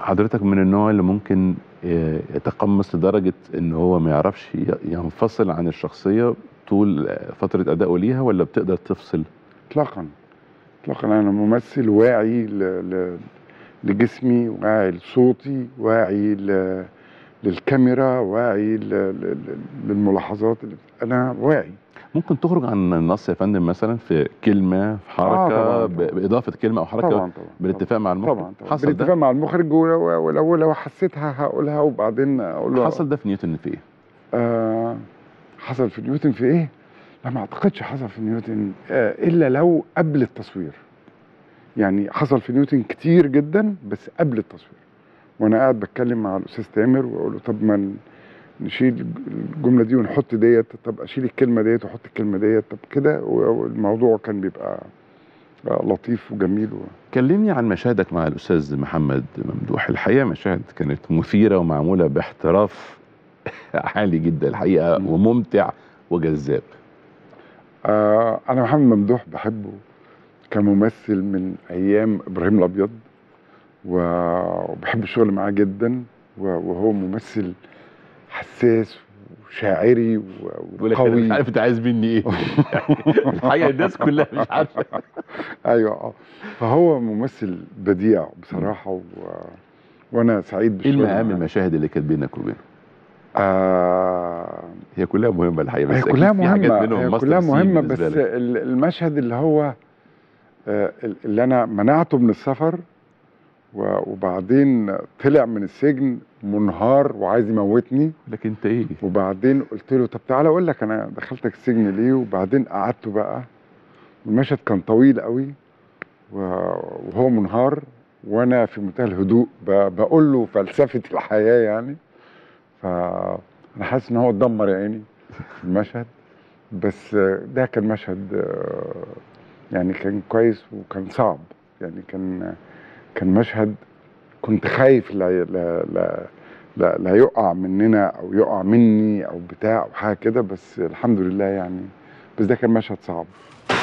حضرتك من النوع اللي ممكن آه، يتقمص لدرجة ان هو ما يعرفش ي- ينفصل عن الشخصية طول آه، فترة أدائه ليها ولا بتقدر تفصل؟ اطلاقا اطلاقا انا ممثل واعي ل... ل... لجسمي واعي لصوتي واعي ل... للكاميرا واعي ل... ل... ل- للملاحظات اللي انا واعي ممكن تخرج عن النص يا فندم مثلا في كلمة في حركة طبعاً، ب- طبعاً. بإضافة كلمة أو حركة طبعا طبعا بالاتفاق مع المخرج طبعا طبعا حصل بالاتفاق ده مع المخرج ولو ولو, لو حسيتها هقولها وبعدين اقول له حصل ده في نيوتن في ايه؟ آه حصل في نيوتن في ايه؟ لا ما اعتقدش حصل في نيوتن آه الا لو قبل التصوير يعني حصل في نيوتن كتير جدا بس قبل التصوير وانا قاعد بتكلم مع الاستاذ تامر واقول له طب ما ن- نشيل الجمله دي ونحط ديت طب اشيل الكلمه ديت واحط الكلمه ديت طب كده والموضوع كان بيبقى آه، لطيف وجميل و... كلمني عن مشاهدك مع الأستاذ محمد ممدوح الحقيقة مشاهد كانت مثيرة ومعمولة باحتراف عالي جدا الحقيقة مم. وممتع وجذاب آه انا محمد ممدوح بحبه كممثل من ايام ابراهيم الابيض و- وبحب الشغل معاه جدا و- وهو ممثل حساس وشاعري و- بقول لك انا مش وقوي عارف انت عايز مني ايه الحقيقه الناس كلها مش عارفه ايوه اه فهو ممثل بديع بصراحه و... وانا سعيد ايه بالشغل المهام معاه. المشاهد اللي كانت بينك وبينه آه هي كلها مهمه الحقيقه بس هي أكيد كلها في حاجات مهمة منهم هي ماستر كلها سين مهمة بس بالنسبة لك. ال- المشهد اللي هو آه، اللي أنا منعته من السفر و- وبعدين طلع من السجن منهار وعايز يموتني لكن انت ايه وبعدين قلت له طب تعالى أقول لك أنا دخلتك السجن ليه وبعدين قعدته بقى المشهد كان طويل قوي و- وهو منهار وأنا في منتهى الهدوء ب- بقول له فلسفة الحياة يعني فأنا حاسس إن هو اتدمر يا عيني في المشهد بس آه، ده كان مشهد آه، يعني كان كويس وكان صعب يعني كان كان مشهد كنت خايف لا لا لا لا, لا يقع مننا او يقع مني او بتاع او حاجه كده بس الحمد لله يعني بس ده كان مشهد صعب